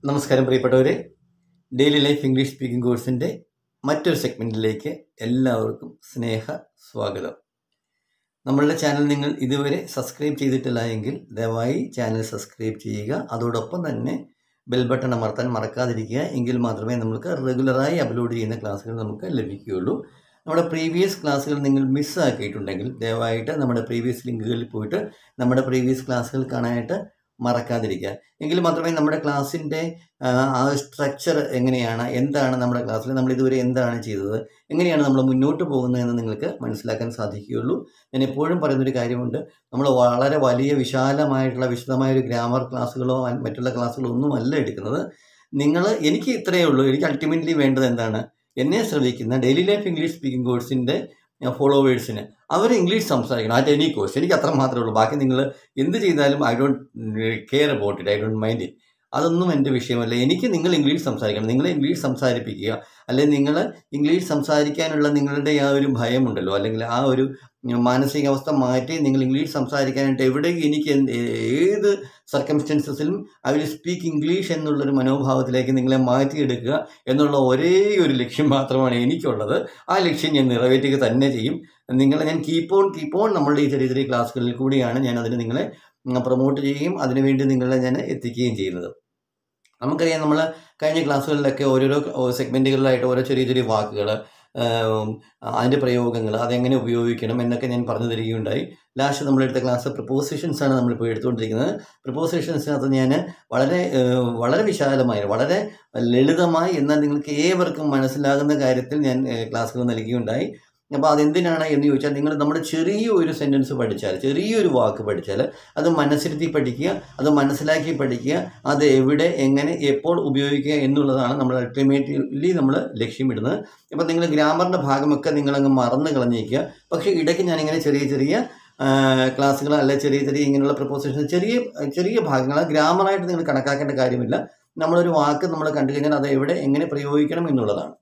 നമസ്കാരം പ്രിയപ്പെട്ടവരെ daily life English speaking കോഴ്സിൻ്റെ മറ്റൊരു സെഗ്മെൻറ്റിലേക്ക് എല്ലാവർക്കും സ്നേഹ സ്വാഗതം നമ്മളുടെ ചാനൽ നിങ്ങൾ ഇതുവരെ സബ്സ്ക്രൈബ് ചെയ്തിട്ടില്ല എങ്കിൽ ദയവായി ചാനൽ സബ്സ്ക്രൈബ് ചെയ്യുക അതോടൊപ്പം തന്നെ ബെൽ ബട്ടൺ അമർത്താൻ മറക്കാതിരിക്കുക എങ്കിൽ മാത്രമേ നമുക്ക് റെഗുലറായി അപ്ലോഡ് ചെയ്യുന്ന ക്ലാസ്സുകൾ നമുക്ക് ലഭിക്കുകയുള്ളൂ നമ്മുടെ പ്രീവിയസ് ക്ലാസ്സുകൾ നിങ്ങൾ മിസ്സാക്കിയിട്ടുണ്ടെങ്കിൽ ദയവായിട്ട് നമ്മുടെ പ്രീവിയസ് ലിങ്കുകളിൽ പോയിട്ട് നമ്മുടെ പ്രീവിയസ് ക്ലാസ്സുകൾ കാണാനായിട്ട് മറക്കാതിരിക്കുക എങ്കിൽ മാത്രമേ നമ്മുടെ ക്ലാസ്സിൻ്റെ ആ സ്ട്രക്ചർ എങ്ങനെയാണ് എന്താണ് നമ്മുടെ ക്ലാസ്സിൽ നമ്മൾ ഇതുവരെ എന്താണ് ചെയ്തത് എങ്ങനെയാണ് നമ്മൾ മുന്നോട്ട് പോകുന്നതെന്ന് നിങ്ങൾക്ക് മനസ്സിലാക്കാൻ സാധിക്കുകയുള്ളൂ ഞാൻ എപ്പോഴും പറയുന്നൊരു കാര്യമുണ്ട് നമ്മൾ വളരെ വലിയ വിശാലമായിട്ടുള്ള വിശദമായ ഒരു ഗ്രാമർ ക്ലാസ്സുകളോ മറ്റുള്ള ക്ലാസ്സുകളോ ഒന്നും അല്ല എടുക്കുന്നത് നിങ്ങൾ എനിക്ക് ഇത്രയേ ഉള്ളൂ എനിക്ക് അൾട്ടിമേറ്റ്ലി വേണ്ടത് എന്താണ് എന്നെ ശ്രമിക്കുന്ന ഡെയിലി ലൈഫ് ഇംഗ്ലീഷ് സ്പീക്കിംഗ് കോഴ്സിൻ്റെ ഫോളോവേഴ്സിന് അവർ ഇംഗ്ലീഷ് സംസാരിക്കണം ആറ്റ് എനി കോഴ്സ് എനിക്ക് അത്ര മാത്രമേ ഉള്ളൂ ബാക്കി നിങ്ങൾ എന്ത് ചെയ്താലും I don't care about it I don't mind it അതൊന്നും എൻ്റെ വിഷയമല്ല എനിക്ക് നിങ്ങൾ ഇംഗ്ലീഷ് സംസാരിക്കണം നിങ്ങൾ ഇംഗ്ലീഷ് സംസാരിപ്പിക്കുക അല്ലെങ്കിൽ നിങ്ങൾ ഇംഗ്ലീഷ് സംസാരിക്കാനുള്ള നിങ്ങളുടെ ആ ഒരു ഭയമുണ്ടല്ലോ അല്ലെങ്കിൽ ആ ഒരു മാനസികാവസ്ഥ മാറ്റി നിങ്ങൾ ഇംഗ്ലീഷ് സംസാരിക്കാനായിട്ട് എവിടെ എനിക്ക് എന്ത് ഏത് സർക്കംസ്റ്റൻസസിലും ഐ വിൽ സ്പീക്ക് ഇംഗ്ലീഷ് എന്നുള്ളൊരു മനോഭാവത്തിലേക്ക് നിങ്ങളെ മാറ്റിയെടുക്കുക എന്നുള്ള ഒരേ ഒരു ലക്ഷ്യം മാത്രമാണ് എനിക്കുള്ളത് ആ ലക്ഷ്യം ഞാൻ നിറവേറ്റുക തന്നെ ചെയ്യും നിങ്ങളെ ഞാൻ കീപ്പ് ഓൺ കീപ്പ് ഓൺ നമ്മളുടെ ഈ ചെറിയ ചെറിയ ക്ലാസ്സുകളിൽ കൂടിയാണ് ഞാൻ അതിന് നിങ്ങളെ പ്രൊമോട്ട് ചെയ്യുകയും അതിനുവേണ്ടി നിങ്ങളെ ഞാൻ എത്തിക്കുകയും ചെയ്യുന്നത് നമുക്കറിയാം നമ്മൾ കഴിഞ്ഞ ക്ലാസ്സുകളിലൊക്കെ ഓരോരോ സെഗ്മെൻറ്റുകളിലായിട്ട് ഓരോ ചെറിയ ചെറിയ വാക്കുകൾ അതിൻ്റെ പ്രയോഗങ്ങൾ അതെങ്ങനെ ഉപയോഗിക്കണം എന്നൊക്കെ ഞാൻ പറഞ്ഞു തരികയുണ്ടായി ലാസ്റ്റ് നമ്മളെടുത്ത ക്ലാസ് പ്രപ്പോസിഷൻസ് ആണ് നമ്മളിപ്പോൾ എടുത്തുകൊണ്ടിരിക്കുന്നത് പ്രപ്പോസിഷൻസിനകത്ത് ഞാൻ വളരെ വളരെ വിശാലമായി വളരെ ലളിതമായി എന്നാൽ നിങ്ങൾക്ക് ഏവർക്കും മനസ്സിലാകുന്ന കാര്യത്തിൽ ഞാൻ ക്ലാസ്സുകൾ നൽകിയുണ്ടായി അപ്പോൾ അതെന്തിനാണ് എന്ന് ചോദിച്ചാൽ നിങ്ങൾ നമ്മുടെ ചെറിയ ഒരു സെൻറ്റൻസ് പഠിച്ചാൽ ചെറിയൊരു വാക്ക് പഠിച്ചാൽ അത് മനസ്സിരുത്തി പഠിക്കുക അത് മനസ്സിലാക്കി പഠിക്കുക അത് എവിടെ എങ്ങനെ എപ്പോൾ ഉപയോഗിക്കുക എന്നുള്ളതാണ് നമ്മൾ അൾട്ടിമേറ്റ്ലി നമ്മൾ ലക്ഷ്യമിടുന്നത് അപ്പോൾ നിങ്ങൾ ഗ്രാമറിൻ്റെ ഭാഗമൊക്കെ നിങ്ങളങ്ങ് മറന്നു കളഞ്ഞേക്കുക പക്ഷേ ഇടയ്ക്ക് ഞാനിങ്ങനെ ചെറിയ ചെറിയ ക്ലാസ്സുകൾ അല്ലെ ചെറിയ ചെറിയ ഇങ്ങനെയുള്ള പ്രപ്പോസിഷൻ ചെറിയ ചെറിയ ഭാഗങ്ങൾ ഗ്രാമറായിട്ട് നിങ്ങൾ കണക്കാക്കേണ്ട കാര്യമില്ല നമ്മളൊരു വാക്ക് നമ്മൾ കണ്ടു കഴിഞ്ഞാൽ അത് എവിടെ എങ്ങനെ പ്രയോഗിക്കണം എന്നുള്ളതാണ്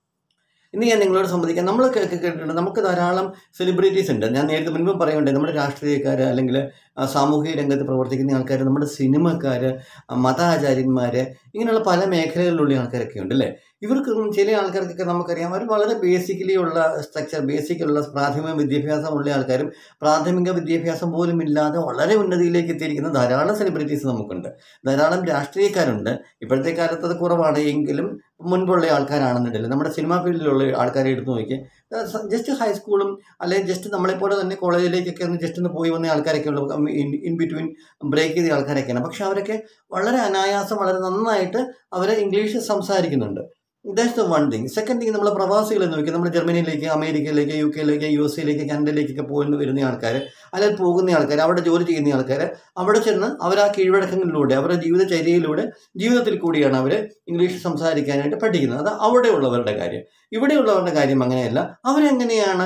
ഇന്ന് ഞാൻ നിങ്ങളോട് സംബന്ധിക്കാം നമ്മൾ കേട്ടിട്ടുണ്ട് നമുക്ക് ധാരാളം സെലിബ്രിറ്റീസ് ഉണ്ട് ഞാൻ നേരത്തെ മുൻപ് പറയുന്നുണ്ട് നമ്മുടെ രാഷ്ട്രീയക്കാർ അല്ലെങ്കിൽ സാമൂഹിക രംഗത്ത് പ്രവർത്തിക്കുന്ന ആൾക്കാർ നമ്മുടെ സിനിമക്കാർ മതാചാര്യന്മാർ ഇങ്ങനെയുള്ള പല മേഖലകളിലുള്ള ആൾക്കാരൊക്കെ ഉണ്ട് അല്ലേ ഇവർക്ക് ചില ആൾക്കാർക്കൊക്കെ നമുക്കറിയാം അവർ വളരെ ബേസിക്കലി ഉള്ള സ്ട്രക്ചർ ബേസിക്കുള്ള പ്രാഥമിക വിദ്യാഭ്യാസമുള്ള ആൾക്കാരും പ്രാഥമിക വിദ്യാഭ്യാസം പോലും ഇല്ലാതെ വളരെ ഉന്നതിയിലേക്ക് എത്തിയിരിക്കുന്ന ധാരാളം സെലിബ്രിറ്റീസ് നമുക്കുണ്ട് ധാരാളം രാഷ്ട്രീയക്കാരുണ്ട് ഇപ്പോഴത്തെ കാലത്ത് അത് കുറവാണ് എങ്കിലും മുൻപുള്ള ആൾക്കാരാണെന്നുണ്ടല്ലോ നമ്മുടെ സിനിമാ ഫീൽഡിലുള്ള ആൾക്കാരെ എടുത്തു നോക്കിയാൽ ജസ്റ്റ് ഹൈസ്കൂളും അല്ലെങ്കിൽ ജസ്റ്റ് നമ്മളെപ്പോലെ തന്നെ കോളേജിലേക്കൊക്കെ ഒന്ന് ജസ്റ്റ് ഒന്ന് പോയി വന്ന ആൾക്കാരൊക്കെ ഉള്ളൂ ഇൻ ബിറ്റ്വീൻ ബ്രേക്ക് ചെയ്ത ആൾക്കാരൊക്കെയാണ് പക്ഷെ അവരൊക്കെ വളരെ അനായാസം വളരെ നന്നായിട്ട് അവർ ഇംഗ്ലീഷ് സംസാരിക്കുന്നുണ്ട് that's the one thing second thing നമ്മൾ പ്രവാസികളെ നോക്കി നമ്മൾ ജർമ്മനിയിലേക്ക് അമേരിക്കയിലേക്ക് യു കെയിലേക്ക് യു എസ് എയിലേക്ക് കാനഡയിലേക്കൊക്കെ പോയി വരുന്ന ആൾക്കാർ അല്ലെങ്കിൽ പോകുന്ന ആൾക്കാർ അവിടെ ജോലി ചെയ്യുന്ന ആൾക്കാർ അവിടെ ചെന്ന് അവർ ആ കീഴ്വഴക്കങ്ങളിലൂടെ അവരുടെ ജീവിതചര്യയിലൂടെ ജീവിതത്തിൽ കൂടിയാണ് അവർ ഇംഗ്ലീഷ് സംസാരിക്കാനായിട്ട് പഠിക്കുന്നത് അത് അവിടെയുള്ളവരുടെ കാര്യം ഇവിടെയുള്ളവരുടെ കാര്യം അങ്ങനെയല്ല അവരെങ്ങനെയാണ്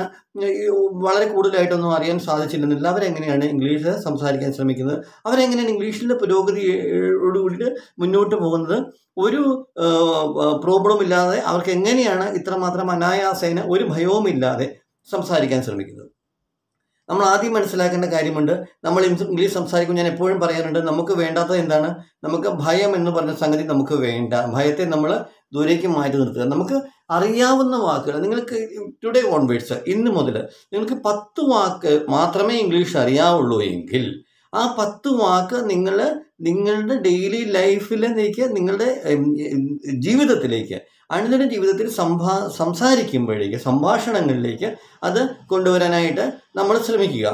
വളരെ കൂടുതലായിട്ടൊന്നും അറിയാൻ സാധിച്ചില്ലെന്നില്ല അവരെങ്ങനെയാണ് ഇംഗ്ലീഷ് സംസാരിക്കാൻ ശ്രമിക്കുന്നത് അവരെങ്ങനെയാണ് ഇംഗ്ലീഷിൻ്റെ പുരോഗതിയോടുകൂടിയിട്ട് മുന്നോട്ട് പോകുന്നത് ഒരു പ്രോബ്ലം ഇല്ലാതെ അവർക്ക് എങ്ങനെയാണ് ഇത്രമാത്രം അനായാസേന ഒരു ഭയവുമില്ലാതെ സംസാരിക്കാൻ ശ്രമിക്കുന്നത് നമ്മൾ ആദ്യം മനസ്സിലാക്കേണ്ട കാര്യമുണ്ട് നമ്മൾ ഇംഗ്ലീഷ് സംസാരിക്കുമ്പോൾ ഞാൻ എപ്പോഴും പറയാറുണ്ട് നമുക്ക് വേണ്ടാത്തത് എന്താണ് നമുക്ക് ഭയം എന്ന് പറഞ്ഞ സംഗതി നമുക്ക് വേണ്ട ഭയത്തെ നമ്മൾ ദൂരേക്ക് മാറ്റി നിർത്തുക നമുക്ക് അറിയാവുന്ന വാക്കുകൾ നിങ്ങൾക്ക് ടുഡേ ഓൺവേഡ്സ് ഇന്ന് മുതൽ നിങ്ങൾക്ക് പത്ത് വാക്ക് മാത്രമേ ഇംഗ്ലീഷ് അറിയാവുള്ളൂ എങ്കിൽ ആ പത്ത് വാക്ക് നിങ്ങൾ നിങ്ങളുടെ ഡെയിലി ലൈഫിലേക്ക് നിങ്ങളുടെ ജീവിതത്തിലേക്ക് അനുദിന ജീവിതത്തിൽ സംഭാ സംസാരിക്കുമ്പോഴേക്ക് സംഭാഷണങ്ങളിലേക്ക് അത് കൊണ്ടുവരാനായിട്ട് നമ്മൾ ശ്രമിക്കുക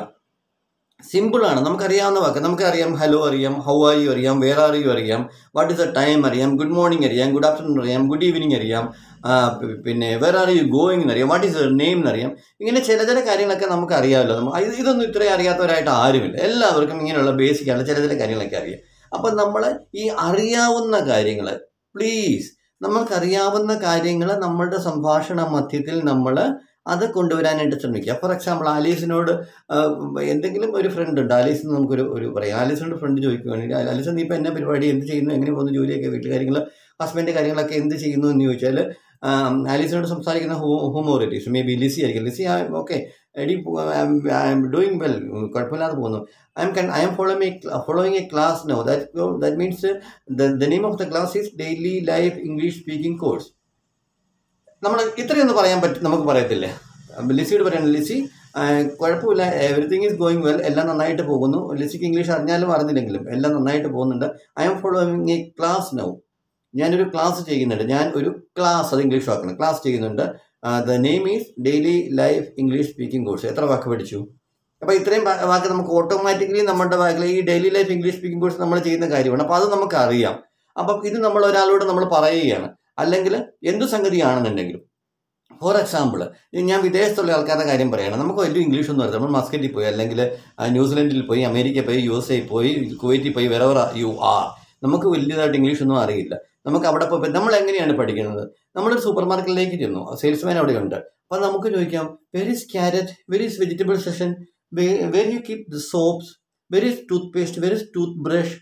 സിമ്പിളാണ് നമുക്കറിയാവുന്ന വാക്ക് നമുക്കറിയാം ഹലോ അറിയാം ഹൗ ആർ യു അറിയാം വേർ ആർ യു അറിയാം വാട്ട് ഇസ് ദ ടൈം അറിയാം ഗുഡ് മോർണിംഗ് അറിയാം ഗുഡ് ആഫ്റ്റർനൂൺ അറിയാം ഗുഡ് ഈവനിങ് അറിയാം പിന്നെ വേർ ആർ യു ഗോയിങ് എന്നറിയാം വാട്ട് ഈസ് യുവർ നെയിം എന്നറിയാം ഇങ്ങനെ ചില ചില കാര്യങ്ങളൊക്കെ നമുക്ക് അറിയാമല്ലോ നമ്മൾ ഇതൊന്നും ഇത്രയും അറിയാത്തവരായിട്ട് ആരുമില്ല എല്ലാവർക്കും ഇങ്ങനെയുള്ള ബേസിക് ആയിട്ടുള്ള ചില ചില കാര്യങ്ങളൊക്കെ അറിയാം അപ്പം നമ്മൾ ഈ അറിയാവുന്ന കാര്യങ്ങൾ പ്ലീസ് നമ്മൾക്കറിയാവുന്ന കാര്യങ്ങൾ നമ്മളുടെ സംഭാഷണ മധ്യത്തിൽ നമ്മൾ അത് കൊണ്ടുവരാനായിട്ട് ശ്രമിക്കുക ഫോർ എക്സാമ്പിൾ ആലീസിനോട് എന്തെങ്കിലും ഒരു ഫ്രണ്ട് ഉണ്ട് ആലീസ് നമുക്കൊരു ഒരു പറയാം ആലീസിനോട് ഫ്രണ്ട് ചോദിക്കുകയാണെങ്കിൽ ആലീസ് നീ ഇപ്പോൾ എന്നെ പരിപാടി എന്ത് ചെയ്യുന്നു എങ്ങനെ പോകുന്നു ജോലിയൊക്കെ വീട്ടുകാര്യങ്ങൾ ഹസ്ബൻഡ് കാര്യങ്ങളൊക്കെ എന്ത് ചെയ്യുന്നു എന്ന് ചോദിച്ചാൽ ആലീസിനോട് സംസാരിക്കുന്ന ഹോമോറിറ്റീസ് മേ ബി ലിസി ആയിരിക്കും ലിസി ഓക്കെ എടി ഐ എം ഡൂയിങ് വെൽ കുഴപ്പമില്ലാതെ പോകുന്നു I'm I'm following following a class no that that means the name of the class is daily life English speaking course നമ്മൾ ഇത്രയൊന്നും പറയാൻ പറ്റും നമുക്ക് പറയത്തില്ലേ ലിസിയോട് പറയണം ലിസി കുഴപ്പമില്ല എവറിത്തിങ് ഈസ് ഗോയിങ് വെൽ എല്ലാം നന്നായിട്ട് പോകുന്നു ലിസിക്ക് ഇംഗ്ലീഷ് അറിഞ്ഞാലും അറിഞ്ഞില്ലെങ്കിലും എല്ലാം നന്നായിട്ട് പോകുന്നുണ്ട് I'm following a class now ഞാനൊരു ക്ലാസ് ചെയ്യുന്നുണ്ട് ഞാൻ ഒരു ക്ലാസ് അത് ഇംഗ്ലീഷ് വാക്കണം ക്ലാസ് ചെയ്യുന്നുണ്ട് the name is daily life English speaking course എത്ര വാക്ക് പഠിച്ചു അപ്പോൾ ഇത്രയും വാക്ക് നമുക്ക് ഓട്ടോമാറ്റിക്കലി നമ്മുടെ വാക്കിൽ ഈ daily life English speaking course നമ്മൾ ചെയ്യുന്ന കാര്യമാണ് അപ്പോൾ അത് നമുക്ക് അറിയാം അപ്പം ഇത് നമ്മൾ ഒരാളോട് നമ്മൾ പറയുകയാണ് അല്ലെങ്കിൽ എന്ത് സംഗതിയാണെന്നുണ്ടെങ്കിലും ഫോർ എക്സാമ്പിൾ ഞാൻ വിദേശത്തുള്ള ആൾക്കാരുടെ കാര്യം പറയുകയാണ് നമുക്ക് വലിയ ഇംഗ്ലീഷ് ഒന്നും അറിയാം നമ്മൾ മസ്കറ്റിൽ പോയി അല്ലെങ്കിൽ ന്യൂസിലൻഡിൽ പോയി അമേരിക്കയിൽ പോയി യു എസ് എ പോയി കുവൈറ്റിൽ പോയി വെറവർ യു ആർ നമുക്ക് വലിയതായിട്ട് ഇംഗ്ലീഷ് ഒന്നും അറിയില്ല നമുക്ക് അവിടെ പോയി നമ്മൾ എങ്ങനെയാണ് പഠിക്കുന്നത് നമ്മളൊരു സൂപ്പർ മാർക്കറ്റിലേക്ക് ചെന്നു സെയിൽസ്മാൻ അവിടെ ഉണ്ട് അപ്പം നമുക്ക് ചോദിക്കാം where is carrot where is vegetable section where you keep the soaps where is toothpaste where is toothbrush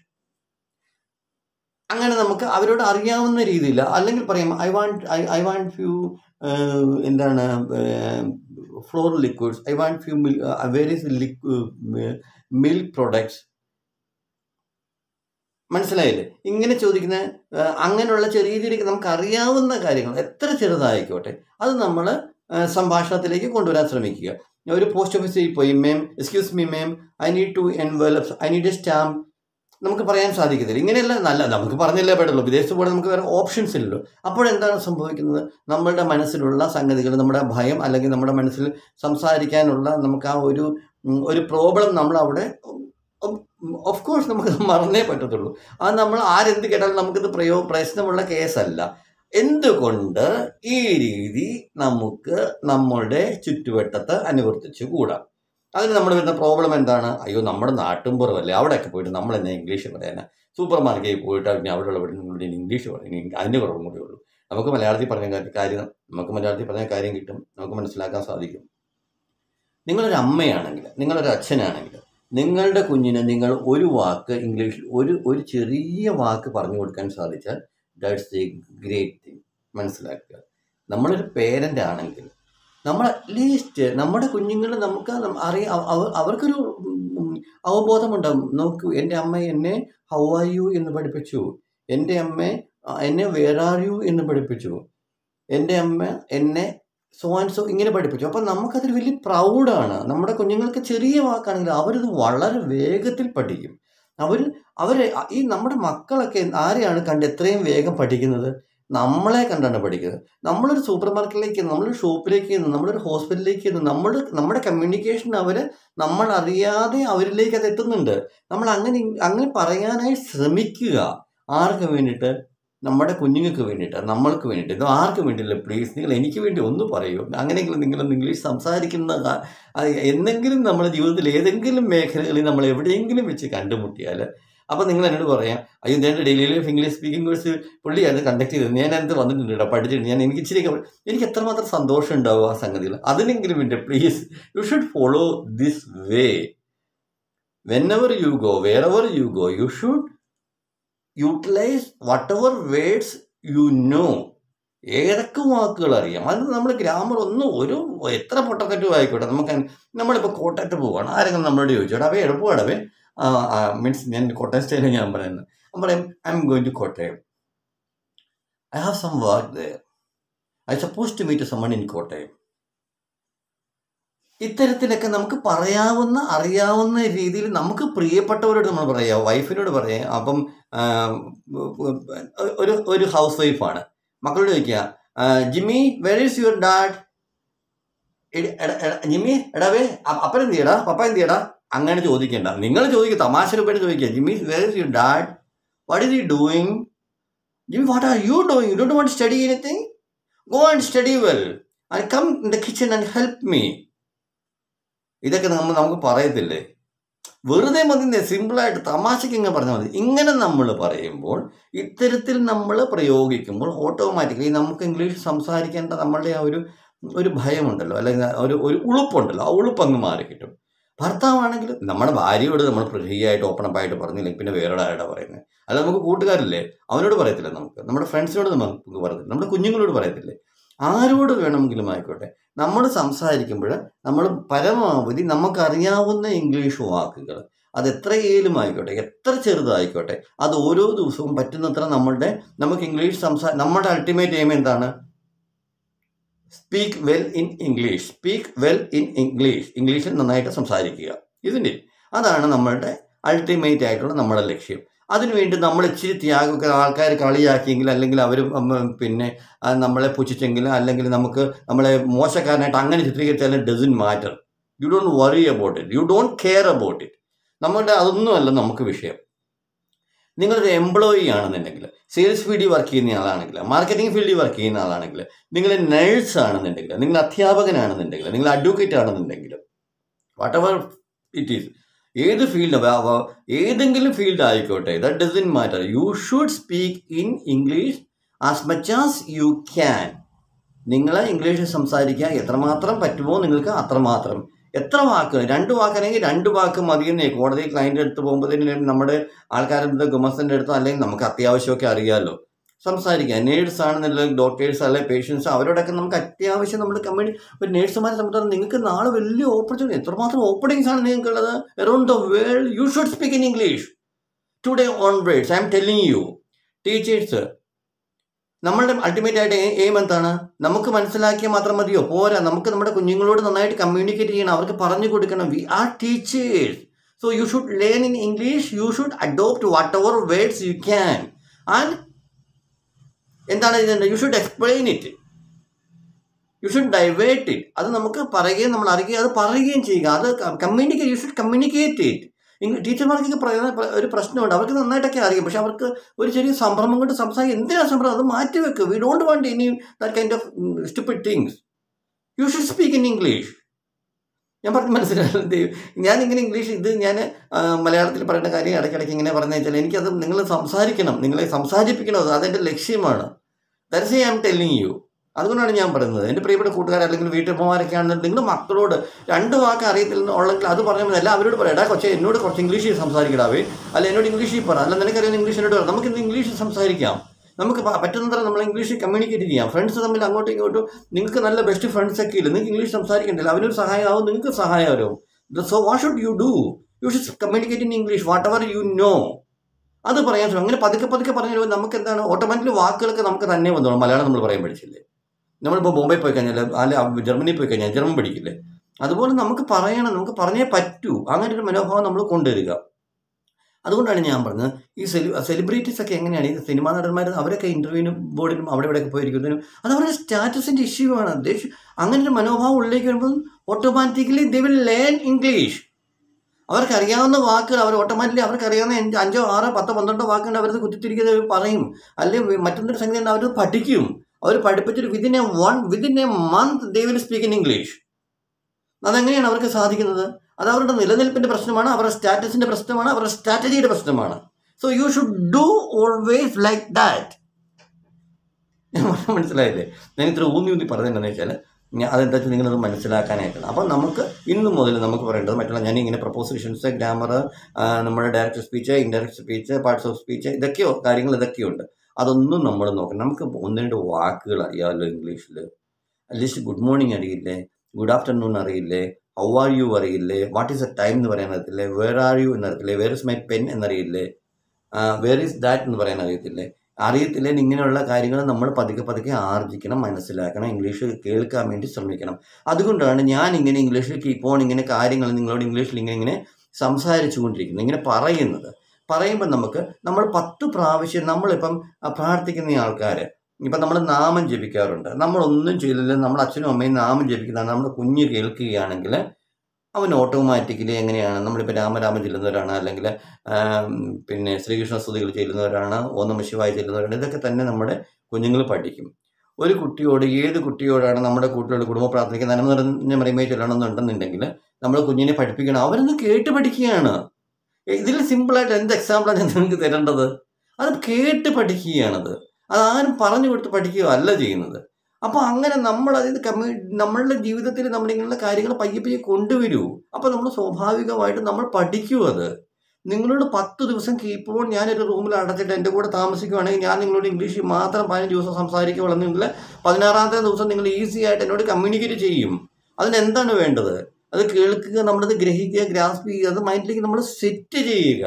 അങ്ങനെ നമുക്ക് അവരോട് അറിയാവുന്ന രീതിയിൽ അല്ലെങ്കിൽ പറയാം I want I I want few എന്താണ് flour liquids I want few milk various milk products മനസ്സിലായില്ലേ ഇങ്ങനെ ചോദിക്കുന്ന അങ്ങനെയുള്ള ചെറിയ ചെറിയ നമുക്ക് അറിയാവുന്ന കാര്യങ്ങൾ എത്ര ചെറുതായിക്കോട്ടെ അത് നമ്മൾ സംഭാഷണത്തിലേക്ക് കൊണ്ടുവരാൻ ശ്രമിക്കുക ഒരു പോസ്റ്റ് ഓഫീസിൽ പോയി ma'am excuse me ma'am I need two envelopes I need a stamp നമുക്ക് പറയാൻ സാധിക്കത്തില്ല ഇങ്ങനെയല്ല നല്ല നമുക്ക് പറഞ്ഞില്ലേ പറ്റുള്ളൂ വിദേശത്ത് പോകാൻ നമുക്ക് വേറെ ഓപ്ഷൻസ് ഇല്ലല്ലോ അപ്പോഴെന്താണ് സംഭവിക്കുന്നത് നമ്മളുടെ മനസ്സിലുള്ള സംഗതികൾ നമ്മുടെ ഭയം അല്ലെങ്കിൽ നമ്മുടെ മനസ്സിൽ സംസാരിക്കാനുള്ള നമുക്ക് ആ ഒരു ഒരു പ്രോബ്ലം നമ്മൾ അവിടെ ഓഫ് കോഴ്സ് നമുക്ക് മറന്നേ പറ്റത്തുള്ളൂ അത് നമ്മൾ ആരെന്ത് കേട്ടാലും നമുക്കിത് പ്രയോ പ്രശ്നമുള്ള കേസല്ല എന്തുകൊണ്ട് ഈ രീതി നമുക്ക് നമ്മളുടെ ചുറ്റുവട്ടത്ത് അനുവർത്തിച്ചു കൂടാം അതിന് നമ്മൾ വരുന്ന പ്രോബ്ലം എന്താണ് അയ്യോ നമ്മുടെ നാട്ടും പുറമല്ലേ അവിടെയൊക്കെ പോയിട്ട് നമ്മൾ എന്നെ ഇംഗ്ലീഷ് പറയാനാ സൂപ്പർ മാർക്കറ്റിൽ പോയിട്ട് പിന്നെ അവിടെയുള്ള നിങ്ങളുടെ ഇംഗ്ലീഷ് പറയും അതിൻ്റെ കുറവും കൂടെ ഉള്ളൂ നമുക്ക് മലയാളത്തിൽ പറഞ്ഞ കാര്യം നമുക്ക് മലയാളത്തിൽ പറഞ്ഞ കാര്യം കിട്ടും നമുക്ക് മനസ്സിലാക്കാൻ സാധിക്കും നിങ്ങളൊരു അമ്മയാണെങ്കിൽ നിങ്ങളൊരു അച്ഛനാണെങ്കിൽ നിങ്ങളുടെ കുഞ്ഞിന് നിങ്ങൾ ഒരു വാക്ക് ഇംഗ്ലീഷിൽ ഒരു ഒരു ചെറിയ വാക്ക് പറഞ്ഞു കൊടുക്കാൻ സാധിച്ചാൽ ദാറ്റ്സ് എ ഗ്രേറ്റ് തിങ് മനസ്സിലാക്കുക നമ്മളൊരു പേരൻ്റ് ആണെങ്കിൽ നമ്മൾ അറ്റ്ലീസ്റ്റ് നമ്മുടെ കുഞ്ഞുങ്ങൾ നമുക്ക് അറിയാം അവർക്കൊരു അവബോധമുണ്ടാകും നോക്കൂ എൻ്റെ അമ്മ എന്നെ ഹൗ ആർ യു എന്ന് പഠിപ്പിച്ചു എൻ്റെ അമ്മ എന്നെ വേർ ആർ യു എന്ന് പഠിപ്പിച്ചു എൻ്റെ അമ്മ എന്നെ സോ ആൻഡ് സോ ഇങ്ങനെ പഠിപ്പിച്ചു അപ്പം നമുക്കതൊരു വലിയ പ്രൗഡാണ് നമ്മുടെ കുഞ്ഞുങ്ങൾക്ക് ചെറിയ വാക്കാണെങ്കിൽ അവരിത് വളരെ വേഗത്തിൽ പഠിക്കും അവർ അവർ ഈ നമ്മുടെ മക്കളൊക്കെ ആരെയാണ് കണ്ട് എത്രയും വേഗം പഠിക്കുന്നത് നമ്മളെ കണ്ടാണ് പഠിക്കുന്നത് നമ്മളൊരു സൂപ്പർ മാർക്കറ്റിലേക്ക് നമ്മളൊരു ഷോപ്പിലേക്ക് ചെന്ന് നമ്മളൊരു ഹോസ്പിറ്റലിലേക്ക് ചെന്ന് നമ്മൾ നമ്മുടെ കമ്മ്യൂണിക്കേഷൻ അവർ നമ്മൾ അറിയാതെ അവരിലേക്ക് അത് എത്തുന്നുണ്ട് നമ്മൾ അങ്ങനെ അങ്ങനെ പറയാനായി ശ്രമിക്കുക ആർക്ക് വേണ്ടിയിട്ട് നമ്മുടെ കുഞ്ഞുങ്ങൾക്ക് വേണ്ടിയിട്ട് നമ്മൾക്ക് വേണ്ടിയിട്ട് ഇത് ആർക്ക് വേണ്ടിയില്ല പ്ലീസ് നിങ്ങൾ എനിക്ക് വേണ്ടി ഒന്ന് പറയൂ അങ്ങനെയെങ്കിലും നിങ്ങളൊന്ന് ഇംഗ്ലീഷ് സംസാരിക്കുന്ന എന്തെങ്കിലും നമ്മുടെ ജീവിതത്തിൽ ഏതെങ്കിലും മേഖലകളിൽ നമ്മൾ എവിടെയെങ്കിലും വെച്ച് കണ്ടുമുട്ടിയാൽ അപ്പോൾ നിങ്ങൾ എന്നോട് പറയാം അയ്യോ എൻ്റെ daily life English speaking course പുള്ളിയാണ് കണ്ടക്ട് ചെയ്തത് ഞാൻ എന്ത് വന്നിട്ടുണ്ട് കേട്ടോ പഠിച്ചിട്ടുണ്ട് ഞാൻ എനിക്ക് ഇച്ചിരി എനിക്ക് എത്രമാത്രം സന്തോഷം ഉണ്ടാവും ആ സംഗതികൾ അതിനെങ്കിലും വേണ്ടി please you should follow this way whenever you go wherever you go you should utilise whatever words you know ഏതൊക്കെ വാക്കുകൾ അറിയാം അത് നമ്മൾ ഗ്രാമർ ഒന്നും ഒരു എത്ര പൊട്ടക്കറ്റും ആയിക്കോട്ടെ നമുക്ക് നമ്മളിപ്പോൾ കോട്ടയത്ത് പോവുകയാണ് ആരെങ്കിലും നമ്മളോട് ചോദിച്ചോട്ടെ അവേ എളുപ്പമാടവേ മീൻസ് ഞാൻ കോട്ടയം സ്റ്റൈലിൽ ഞാൻ പറയുന്നത് ഞാൻ പറയും I'm going to Kottayam I have some work there I suppose to meet someone in Kottayam ഇത്തരത്തിലൊക്കെ നമുക്ക് പറയാവുന്ന അറിയാവുന്ന രീതിയിൽ നമുക്ക് പ്രിയപ്പെട്ടവരോട് നമ്മൾ പറയാം വൈഫിനോട് പറയാം അപ്പം ഒരു ഒരു ഹൗസ് വൈഫാണ് മക്കളോട് ചോദിക്കുക Jimmy where is your dad Jimmy എടാവേ അപ്പൻ എന്ത് ചെയ്യടാ പപ്പ എന്ത് ചെയ്യടാ അങ്ങനെ ചോദിക്കേണ്ട നിങ്ങൾ ചോദിക്കുക തമാശ രൂപേണ ചോദിക്കുക Jimmy where is your dad what is you doing Jimmy what are you doing you don't want study anything go and study well I come in the kitchen and help me ഇതൊക്കെ നമ്മൾ നമുക്ക് പറയത്തില്ലേ വെറുതെ മതി സിമ്പിളായിട്ട് തമാശയ്ക്ക് ഇങ്ങനെ പറഞ്ഞാൽ മതി ഇങ്ങനെ നമ്മൾ പറയുമ്പോൾ ഇത്തരത്തിൽ നമ്മൾ പ്രയോഗിക്കുമ്പോൾ ഓട്ടോമാറ്റിക്കലി നമുക്ക് ഇംഗ്ലീഷ് സംസാരിക്കേണ്ട നമ്മളുടെ ആ ഒരു ഒരു ഭയമുണ്ടല്ലോ അല്ലെങ്കിൽ ഒരു ഒരു ഉളുപ്പുണ്ടല്ലോ ആ ഉളുപ്പ് അങ്ങ് മാറി കിട്ടും ഭർത്താവാണെങ്കിൽ നമ്മുടെ ഭാര്യയോട് നമ്മൾ ഫ്രീ ആയിട്ട് ഓപ്പൺ അപ്പ് ആയിട്ട് പറഞ്ഞില്ലെങ്കിൽ പിന്നെ വേറെ ആരുടെ പറയുന്നത് അല്ല നമുക്ക് കൂട്ടുകാരില്ലേ അവനോട് പറയത്തില്ല നമുക്ക് നമ്മുടെ ഫ്രണ്ട്സിനോട് നമുക്ക് പറയത്തില്ല നമ്മുടെ കുഞ്ഞുങ്ങളോട് പറയത്തില്ലേ ആരോട് വേണമെങ്കിലും ആയിക്കോട്ടെ നമ്മൾ സംസാരിക്കുമ്പോൾ നമ്മൾ പരമാവധി നമുക്കറിയാവുന്ന ഇംഗ്ലീഷ് വാക്കുകൾ അത് എത്രയേലും ആയിക്കോട്ടെ എത്ര ചെറുതായിക്കോട്ടെ അത് ഓരോ ദിവസവും പറ്റുന്നത്ര നമ്മളുടെ നമുക്ക് ഇംഗ്ലീഷ് സംസാ നമ്മുടെ അൾട്ടിമേറ്റ് എയിം എന്താണ് speak well in English speak well in English ഇംഗ്ലീഷിൽ നന്നായിട്ട് സംസാരിക്കുക ഇതിൻ്റെ അതാണ് നമ്മളുടെ അൾട്ടിമേറ്റ് ആയിട്ടുള്ള നമ്മുടെ ലക്ഷ്യം അതിനുവേണ്ടി നമ്മൾ ഇച്ചിരി ത്യാഗമൊക്കെ ആൾക്കാർ കളിയാക്കിയെങ്കിൽ അല്ലെങ്കിൽ അവർ പിന്നെ ആ, നമ്മളെ പുച്ഛിച്ചെങ്കിൽ അല്ലെങ്കിൽ നമുക്ക് നമ്മളെ മോശക്കാരനായിട്ട് അങ്ങനെ ചിത്രീകരിച്ചാലും doesn't matter you don't worry about it you don't care about it നമ്മുടെ അതൊന്നുമല്ല നമുക്ക് വിഷയം നിങ്ങളൊരു എംപ്ലോയി ആണെന്നുണ്ടെങ്കിൽ സെയിൽസ് ഫീൽഡിൽ വർക്ക് ചെയ്യുന്ന ആളാണെങ്കിൽ മാർക്കറ്റിംഗ് ഫീൽഡിൽ വർക്ക് ചെയ്യുന്ന ആളാണെങ്കിൽ നിങ്ങൾ നേഴ്സ് ആണെന്നുണ്ടെങ്കിൽ നിങ്ങൾ അധ്യാപകനാണെന്നുണ്ടെങ്കിൽ നിങ്ങൾ അഡ്വക്കേറ്റ് ആണെന്നുണ്ടെങ്കിൽ വാട്ട് എവർ ഇറ്റ് ഈസ് ഏത് ഫീൽഡ് ഏതെങ്കിലും ഫീൽഡ് ആയിക്കോട്ടെ that doesn't matter you should speak in English as much as you can നിങ്ങൾ ഇംഗ്ലീഷ് സംസാരിക്കുക എത്രമാത്രം പറ്റുമോ നിങ്ങൾക്ക് അത്രമാത്രം എത്ര വാക്ക് രണ്ട് വാക്കാണെങ്കിൽ രണ്ട് വാക്ക് മതിയെന്നേ കോടതി ക്ലയൻറ്റ് അടുത്ത് പോകുമ്പോഴത്തേനും നമ്മുടെ ആൾക്കാരുടെ അടുത്ത് ഗുമസ്തൻ്റെ അടുത്തോ അല്ലെങ്കിൽ നമുക്ക് അത്യാവശ്യമൊക്കെ അറിയാമല്ലോ സംസാരിക്കുക നേഴ്സ് ആണെന്നുണ്ടെങ്കിൽ ഡോക്ടേഴ്സ് അല്ലെങ്കിൽ പേഷ്യൻസ് അവരോടൊക്കെ നമുക്ക് അത്യാവശ്യം നമ്മൾ കമ്മ്യൂണി ഒരു നേഴ്സുമാരെ സംബന്ധിച്ചിടത്തോളം നിങ്ങൾക്ക് നാളെ വലിയ ഓപ്പർച്യൂണിറ്റി എത്രമാത്രം ഓപ്പണിങ്സ് ആണ് നിങ്ങൾക്കുള്ളത് around the world you should speak in English today onwards I'm telling you teachers നമ്മളുടെ അൾട്ടിമേറ്റ് ആയിട്ട് എയിം എന്താണ് നമുക്ക് മനസ്സിലാക്കിയാൽ മാത്രം മതിയോ പോരാ നമുക്ക് നമ്മുടെ കുഞ്ഞുങ്ങളോട് നന്നായിട്ട് കമ്മ്യൂണിക്കേറ്റ് ചെയ്യണം അവർക്ക് പറഞ്ഞു കൊടുക്കണം we are teachers so you should learn in English you should adopt whatever words you can and എന്താണ് ഇതിൻ്റെ you should explain it you should divert it അത് നമുക്ക് പറയുകയും നമ്മൾ അറിയുകയും അത് പറയുകയും ചെയ്യുക അത് communicate you should communicate it ടീച്ചർമാർക്കൊക്കെ പ്ര- ഒരു പ്രശ്നമുണ്ട് അവർക്ക് നന്നായിട്ടൊക്കെ അറിയാം പക്ഷെ അവർക്ക് ഒരു ചെറിയ സംഭ്രമം കൊണ്ട് സംസാരിക്കും എന്തിനാ സംഭ്രമം അത് മാറ്റി വെക്കുക we don't want any that kind of stupid things you should speak in English ഞാൻ പറഞ്ഞ് മനസ്സിലായത് ഞാൻ ഇങ്ങനെ ഇംഗ്ലീഷ് ഇത് ഞാൻ മലയാളത്തിൽ പറയുന്ന കാര്യം ഇടയ്ക്കിടയ്ക്ക് ഇങ്ങനെ പറഞ്ഞു വെച്ചാൽ എനിക്കത് നിങ്ങൾ സംസാരിക്കണം നിങ്ങളെ സംസാരിപ്പിക്കണം അത് അതെൻ്റെ ലക്ഷ്യമാണ് ദർസ് ഐ ആം ടെല്ലിങ് യു അതുകൊണ്ടാണ് ഞാൻ പറയുന്നത് എൻ്റെ പ്രിയപ്പെട്ട കൂട്ടുകാർ അല്ലെങ്കിൽ വീട്ടമ്മമാരൊക്കെ ആണെന്നുണ്ടെങ്കിൽ നിങ്ങൾ മക്കളോട് രണ്ട് വാക്ക് അറിയത്തില്ല ഉള്ളെങ്കിൽ അത് പറഞ്ഞാൽ മതി അല്ല അവരോട് പറയാം എടാ കൊച്ചെ എന്നോട് കുറച്ച് ഇംഗ്ലീഷിൽ സംസാരിക്കടാവേ അല്ല എന്നോട് ഇംഗ്ലീഷിൽ പറ അല്ല നിനക്കറിയാം ഇംഗ്ലീഷ് എന്നോട് പറ നമുക്ക് ഇന്ന് ഇംഗ്ലീഷിൽ സംസാരിക്കാം നമുക്ക് പ- പറ്റുന്നത്ര നമ്മൾ ഇംഗ്ലീഷിൽ കമ്മ്യൂണിക്കേറ്റ് ചെയ്യാം ഫ്രണ്ട്സ് തമ്മിൽ അങ്ങോട്ടും ഇങ്ങോട്ടും നിങ്ങൾക്ക് നല്ല ബെസ്റ്റ് ഫ്രണ്ട്സ് ഒക്കെ ഇല്ല നിങ്ങൾക്ക് ഇംഗ്ലീഷ് സംസാരിക്കണ്ടല്ലോ അവനൊരു സഹായമാവും നിങ്ങൾക്ക് സഹായമാവും so what should you do you should communicate in English whatever you know അത് പറയാൻ ശ്രമിക്കും അങ്ങനെ പതുക്കെ പതുക്കെ പറഞ്ഞു വരുമ്പോൾ നമുക്ക് എന്താണ് ഓട്ടോമാറ്റിക്കലി വാക്കുകളൊക്കെ നമുക്ക് തന്നെ വന്നോളും മലയാളം നമ്മൾ പറയാൻ പഠിച്ചില്ലേ നമ്മളിപ്പോൾ ബോംബെ പോയി കഴിഞ്ഞാൽ അല്ല ജർമ്മനിയിൽ പോയി കഴിഞ്ഞാൽ ജർമ്മൻ പഠിക്കില്ലേ അതുപോലെ നമുക്ക് പറയണം നമുക്ക് പറഞ്ഞേ പറ്റൂ അങ്ങനെ ഒരു മനോഭാവം നമ്മൾ കൊണ്ടുവരിക അതുകൊണ്ടാണ് ഞാൻ പറഞ്ഞത് ഈ സെലി സെലിബ്രിറ്റീസ് ഒക്കെ എങ്ങനെയാണ് ഈ സിനിമാ നടന്മാർ അവരൊക്കെ ഇന്റർവ്യൂവിനും ബോർഡിനും അവിടെ ഇവിടെയൊക്കെ പോയിരിക്കുന്നതിനും അത് അവരുടെ സ്റ്റാറ്റസിന്റെ ഇഷ്യൂ ആണ് ദേഷ്യം അങ്ങനെ ഒരു മനോഭാവം ഉള്ളിലേക്ക് വരുമ്പോൾ automatically they will learn English അവർക്ക് അറിയാവുന്ന വാക്കുകൾ അവർ ഓട്ടോമാറ്റിക്കലി അവർക്ക് അറിയാവുന്ന അഞ്ച് അഞ്ചോ ആറോ പത്തോ പന്ത്രണ്ടോ വാക്കുണ്ട് അവരത് കുത്തിത്തിരിക്കുന്നത് അവർ പറയും അല്ലെങ്കിൽ മറ്റൊന്നൊരു സംഗതി ഉണ്ട് അവരത് പഠിക്കും അവർ പഠിപ്പിച്ചിട്ട് within a one within a month they will speak in English അതെങ്ങനെയാണ് അവർക്ക് സാധിക്കുന്നത് അത് അവരുടെ നിലനിൽപ്പിന്റെ പ്രശ്നമാണ് അവരുടെ സ്റ്റാറ്റസിന്റെ പ്രശ്നമാണ് അവരുടെ സ്ട്രാറ്റജിയുടെ പ്രശ്നമാണ് so you should do always like that മനസ്സിലായില്ലേ ഞാൻ ഇത്ര ഊന്നി ഊന്നി പറഞ്ഞതെന്നു വെച്ചാൽ ഞാൻ അതെന്താ വെച്ചാൽ നിങ്ങളത് മനസ്സിലാക്കാനായിട്ടാണ് അപ്പം നമുക്ക് ഇന്ന് മുതൽ നമുക്ക് പറയേണ്ടത് മറ്റുള്ള ഞാൻ ഇങ്ങനെ പ്രപ്പോസിഷൻസ് ഗ്രാമർ നമ്മുടെ direct speech indirect speech parts of speech ഇതൊക്കെയോ കാര്യങ്ങൾ ഇതൊക്കെയുണ്ട് അതൊന്നും നമ്മൾ നോക്കണം നമുക്ക് ഒന്ന് രണ്ട് വാക്കുകൾ അറിയാമല്ലോ ഇംഗ്ലീഷിൽ അറ്റ്ലീസ്റ്റ് ഗുഡ് മോർണിംഗ് അറിയില്ലേ ഗുഡ് ആഫ്റ്റർനൂൺ അറിയില്ലേ ഹൗ ആർ യു അറിയില്ലേ വാട്ട് ഈസ് എ ടൈം എന്ന് പറയാൻ അറിയത്തില്ലേ വേർ ആർ യു എന്ന് അറിയത്തില്ലേ വേർ ഇസ് മൈ പെൻ എന്നറിയില്ലേ വേർ ഈസ് ദാറ്റ് എന്ന് പറയാൻ അറിയത്തില്ലേ അറിയത്തില്ലേ ഇങ്ങനെയുള്ള കാര്യങ്ങൾ നമ്മൾ പതുക്കെ പതുക്കെ ആർജിക്കണം മനസ്സിലാക്കണം ഇംഗ്ലീഷ് കേൾക്കാൻ വേണ്ടി ശ്രമിക്കണം അതുകൊണ്ടാണ് ഞാൻ ഇങ്ങനെ ഇംഗ്ലീഷിൽ കീപ്പ് ഓൺ ഇങ്ങനെ കാര്യങ്ങൾ നിങ്ങളോട് ഇംഗ്ലീഷിൽ ഇങ്ങനെ ഇങ്ങനെ സംസാരിച്ചു കൊണ്ടിരിക്കുന്നത് ഇങ്ങനെ പറയുന്നത് പറയുമ്പോൾ നമുക്ക് നമ്മൾ പത്ത് പ്രാവശ്യം നമ്മളിപ്പം ആ, പ്രാർത്ഥിക്കുന്ന ആൾക്കാർ ഇപ്പം നമ്മൾ നാമം ജപിക്കാറുണ്ട് നമ്മളൊന്നും ചെയ്തില്ല നമ്മുടെ അച്ഛനും അമ്മയും നാമം ജപിക്കുന്നതാണ് നമ്മുടെ കുഞ്ഞ് കേൾക്കുകയാണെങ്കിൽ അവൻ ഓട്ടോമാറ്റിക്കലി എങ്ങനെയാണ് നമ്മളിപ്പോൾ രാമരാമൻ ചെല്ലുന്നവരാണ് അല്ലെങ്കിൽ ആം, പിന്നെ ശ്രീകൃഷ്ണ സ്തുതികൾ ചെല്ലുന്നവരാണ് ഓ നമ ശിവായ ചെല്ലുന്നവരാണ് ഇതൊക്കെ തന്നെ നമ്മുടെ കുഞ്ഞുങ്ങൾ പഠിക്കും ഒരു കുട്ടിയോട് ഏത് കുട്ടിയോടാണ് നമ്മുടെ കൂട്ടിലുള്ള കുടുംബ പ്രാർത്ഥനയ്ക്ക് നന്മ നിറഞ്ഞ മറിമയെ ചൊല്ലണമെന്നുണ്ടെന്നുണ്ടെങ്കിൽ നമ്മൾ കുഞ്ഞിനെ പഠിപ്പിക്കണം അവരൊന്ന് കേട്ട് പഠിക്കുകയാണ് ഇതിൽ സിമ്പിളായിട്ട് എന്ത് എക്സാമ്പിളാണ് ഞാൻ നിങ്ങൾക്ക് തരേണ്ടത് അത് കേട്ട് പഠിക്കുകയാണത് അത് ആരും പറഞ്ഞു കൊടുത്ത് പഠിക്കുകയോ അല്ല ചെയ്യുന്നത് അപ്പോൾ അങ്ങനെ നമ്മൾ അതിന് കമ്മ്യൂ നമ്മളുടെ ജീവിതത്തിൽ നമ്മൾ ഇങ്ങനെയുള്ള കാര്യങ്ങൾ പയ്യെ പയ്യെ കൊണ്ടുവരൂ അപ്പോൾ നമ്മൾ സ്വാഭാവികമായിട്ട് നമ്മൾ പഠിക്കും അത് നിങ്ങളോട് പത്ത് ദിവസം ഇപ്പോൾ ഞാനൊരു റൂമിൽ അടച്ചിട്ട് എൻ്റെ കൂടെ താമസിക്കുകയാണെങ്കിൽ ഞാൻ നിങ്ങളോട് ഇംഗ്ലീഷിൽ മാത്രം പതിനഞ്ച് ദിവസം സംസാരിക്കുകയാണെന്നുണ്ടെങ്കിൽ പതിനാറാമത്തെ ദിവസം നിങ്ങൾ ഈസി ആയിട്ട് എന്നോട് കമ്മ്യൂണിക്കേറ്റ് ചെയ്യും അതിന് എന്താണ് വേണ്ടത് അത് കേൾക്കുക നമ്മളത് ഗ്രഹിക്കുക ഗ്രാസ്പ് ചെയ്യുക അത് മൈൻഡിലേക്ക് നമ്മൾ സെറ്റ് ചെയ്യുക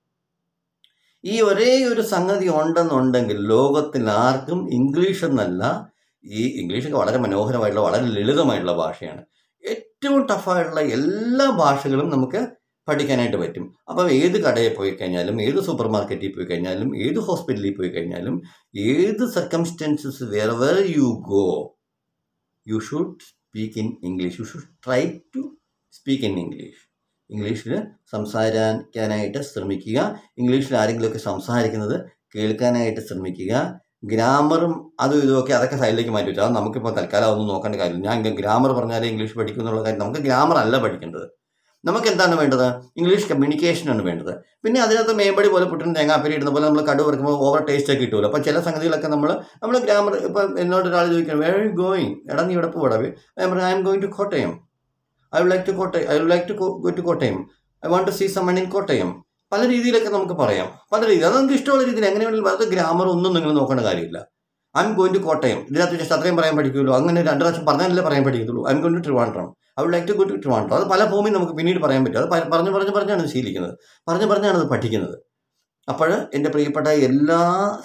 ഈ ഒരേ ഒരു സംഗതി ഉണ്ടെന്നുണ്ടെങ്കിൽ ലോകത്തിൽ ആർക്കും ഇംഗ്ലീഷ് എന്നല്ല ഈ ഇംഗ്ലീഷൊക്കെ വളരെ മനോഹരമായിട്ടുള്ള വളരെ ലളിതമായിട്ടുള്ള ഭാഷയാണ് ഏറ്റവും ടഫായിട്ടുള്ള എല്ലാ ഭാഷകളും നമുക്ക് പഠിക്കാനായിട്ട് പറ്റും അപ്പം ഏത് കടയിൽ പോയി കഴിഞ്ഞാലും ഏത് സൂപ്പർ മാർക്കറ്റിൽ പോയി കഴിഞ്ഞാലും ഏത് ഹോസ്പിറ്റലിൽ പോയി കഴിഞ്ഞാലും ഏത് circumstances where where you go you should speak in English you should try to speak in English ഇംഗ്ലീഷിൽ സംസാരിക്കാനായിട്ട് ശ്രമിക്കുക ഇംഗ്ലീഷിൽ ആരെങ്കിലുമൊക്കെ സംസാരിക്കുന്നത് കേൾക്കാനായിട്ട് ശ്രമിക്കുക ഗ്രാമറും അതും ഇതുമൊക്കെ അതൊക്കെ സൈഡിലേക്ക് മാറ്റി വെച്ചു അത് നമുക്കിപ്പോൾ തൽക്കാലം ഒന്നും നോക്കേണ്ട കാര്യമില്ല ഞാൻ ഗ്രാമർ പറഞ്ഞാലേ ഇംഗ്ലീഷ് പഠിക്കും എന്നുള്ള കാര്യം നമുക്ക് ഗ്രാമർ അല്ല പഠിക്കേണ്ടത് നമുക്ക് എന്താണ് വേണ്ടത് ഇംഗ്ലീഷ് കമ്മ്യൂണിക്കേഷനാണ് വേണ്ടത് പിന്നെ അതിനകത്ത് മേമ്പടി പോലെ പുട്ടിന് തേങ്ങാപ്പരി ഇടുന്ന പോലെ നമ്മൾ കടു വറുക്കുമ്പോൾ ഓവർ ടേസ്റ്റ് ഒക്കെ കിട്ടുമല്ലോ അപ്പോൾ ചില സംഗതികളൊക്കെ നമ്മൾ നമ്മൾ ഗ്രാമർ ഇപ്പം എന്നോട് ഒരാൾ ചോദിക്കണം വേർ യു ഗോയിങ് എടാ നീ ഇവിടെ പോടാ I'm going to Kottayam I would like to Kottayam I would like to go to Kottayam I want to see someone in Kottayam പല രീതിയിലൊക്കെ നമുക്ക് പറയാം പല രീതിയിൽ അത് നമുക്ക് ഇഷ്ടമുള്ള രീതിയിൽ എങ്ങനെ വേണമെങ്കിലും അത് ഗ്രാമർ ഒന്നും നിങ്ങൾ നോക്കേണ്ട കാര്യമില്ല I'm going to Kottayam ഇതിനകത്ത് ജസ്റ്റ് അത്രയും പറയാൻ പഠിക്കുമല്ലോ അങ്ങനെ രണ്ട് പ്രാവശ്യം പറഞ്ഞാലല്ലേ പറയാൻ പഠിക്കത്തുള്ളൂ I'm going to Trivandrum I would like to go to Trivandrum അത് പല ഭൂമിയും നമുക്ക് പിന്നീട് പറയാൻ പറ്റും അത് പ- പറഞ്ഞ് പറഞ്ഞ് പറഞ്ഞാണ് ഇത് ശീലിക്കുന്നത് പറഞ്ഞ് പറഞ്ഞാണ് അത് പഠിക്കുന്നത് അപ്പോൾ എൻ്റെ പ്രിയപ്പെട്ട എല്ലാ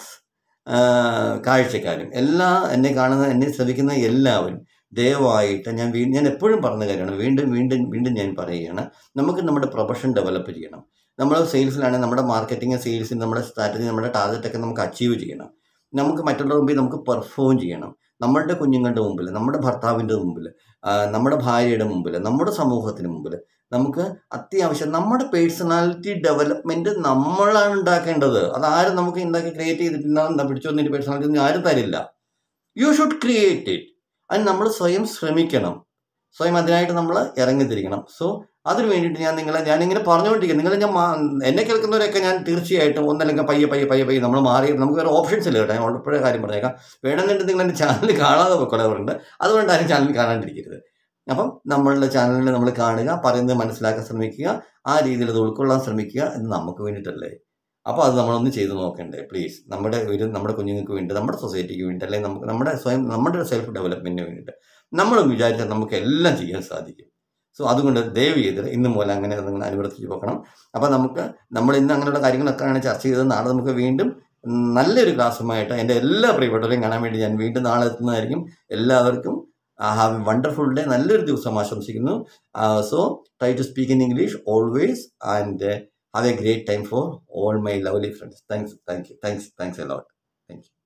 ആ, കാഴ്ചക്കാരും എല്ലാ എന്നെ കാണുന്ന എന്നെ ശ്രമിക്കുന്ന എല്ലാവരും ദയവായിട്ട് ഞാൻ വീ ഞാൻ എപ്പോഴും പറഞ്ഞ കാര്യമാണ് വീണ്ടും വീണ്ടും വീണ്ടും ഞാൻ പറയുകയാണ് നമുക്ക് നമ്മുടെ പ്രൊഫഷൻ ഡെവലപ്പ് ചെയ്യണം നമ്മൾ സെയിൽസിലാണെങ്കിൽ നമ്മുടെ മാർക്കറ്റിംഗ് സെയിൽസിൽ നമ്മുടെ സ്ട്രാറ്റജി നമ്മുടെ ടാർഗറ്റൊക്കെ നമുക്ക് അച്ചീവ് ചെയ്യണം നമുക്ക് മറ്റുള്ളവരുടെ മുമ്പിൽ നമുക്ക് പെർഫോം ചെയ്യണം നമ്മളുടെ കുഞ്ഞുങ്ങളുടെ മുമ്പിൽ നമ്മുടെ ഭർത്താവിൻ്റെ മുമ്പിൽ ആ, നമ്മുടെ ഭാര്യയുടെ മുമ്പിൽ നമ്മുടെ സമൂഹത്തിന് മുമ്പിൽ നമുക്ക് അത്യാവശ്യം നമ്മുടെ പേഴ്സണാലിറ്റി ഡെവലപ്മെൻറ്റ് നമ്മളാണ് ഉണ്ടാക്കേണ്ടത് അതാരും നമുക്ക് ഉണ്ടാക്കി ക്രിയേറ്റ് ചെയ്തിട്ടില്ല എന്താ പിടിച്ചു വന്നിട്ട് പേഴ്സണാലിറ്റി ഒന്നും ആരും തരില്ല യു ഷുഡ് ക്രിയേറ്റ് ഇറ്റ് അതിന് നമ്മൾ സ്വയം ശ്രമിക്കണം സ്വയം അതിനായിട്ട് നമ്മൾ ഇറങ്ങിത്തിരിക്കണം സോ അതിന് വേണ്ടിയിട്ട് ഞാൻ നിങ്ങളെ ഞാനിങ്ങനെ പറഞ്ഞുകൊണ്ടിരിക്കും നിങ്ങൾ ഞാൻ മാ- എന്നെ കേൾക്കുന്നവരൊക്കെ ഞാൻ തീർച്ചയായിട്ടും ഒന്നല്ലെങ്കിൽ പയ്യെ പയ്യെ പയ്യെ പയ്യെ നമ്മൾ മാറി നമുക്ക് വേറെ ഓപ്ഷൻസ് ഇല്ല കേട്ടോ ഞാൻ ഉൾപ്പെടെ കാര്യം പറഞ്ഞേക്കാം വേണമെന്നുണ്ടെങ്കിൽ നിങ്ങൾ എൻ്റെ ചാനൽ കാണാതെ പോയിക്കൊള്ളവരുണ്ട് അതുകൊണ്ട് ആരും ചാനൽ കാണാണ്ടിരിക്കരുത് അപ്പം നമ്മളുടെ ചാനലിൽ നമ്മൾ കാണുക പറയുന്നത് മനസ്സിലാക്കാൻ ശ്രമിക്കുക ആ രീതിയിൽ അത് ഉൾക്കൊള്ളാൻ ശ്രമിക്കുക എന്ന് നമുക്ക് വേണ്ടിയിട്ടല്ലേ അപ്പോൾ അത് നമ്മളൊന്ന് ചെയ്ത് നോക്കണ്ടേ പ്ലീസ് നമ്മുടെ ഒരു നമ്മുടെ കുഞ്ഞുങ്ങൾക്ക് വേണ്ടി നമ്മുടെ സൊസൈറ്റിക്ക് വേണ്ടി അല്ലെങ്കിൽ നമുക്ക് നമ്മുടെ സ്വയം നമ്മുടെ സെൽഫ് ഡെവലപ്മെൻറ്റിന് വേണ്ടിയിട്ട് നമ്മൾ വിചാരിച്ചാൽ നമുക്ക് എല്ലാം ചെയ്യാൻ സാധിക്കും സോ അതുകൊണ്ട് ദയവ് ചെയ്ത് ഇന്ന് മൂലം അങ്ങനെ നിങ്ങൾ അനുവർത്തിച്ച് പോകണം അപ്പോൾ നമുക്ക് നമ്മൾ ഇന്ന് അങ്ങനെയുള്ള കാര്യങ്ങളൊക്കെയാണ് ചർച്ച ചെയ്തത് നാളെ നമുക്ക് വീണ്ടും നല്ലൊരു ക്ലാസ്സുമായിട്ട് എൻ്റെ എല്ലാ പ്രിയപ്പെട്ടവരെയും കാണാൻ വേണ്ടി ഞാൻ വീണ്ടും നാളെ എത്തുന്നതായിരിക്കും എല്ലാവർക്കും ഹാവ് എ വണ്ടർഫുൾ ഡേ നല്ലൊരു ദിവസം ആശംസിക്കുന്നു so try to speak in English always and have a great time for all my lovely friends thanks thank you thanks thanks a lot thank U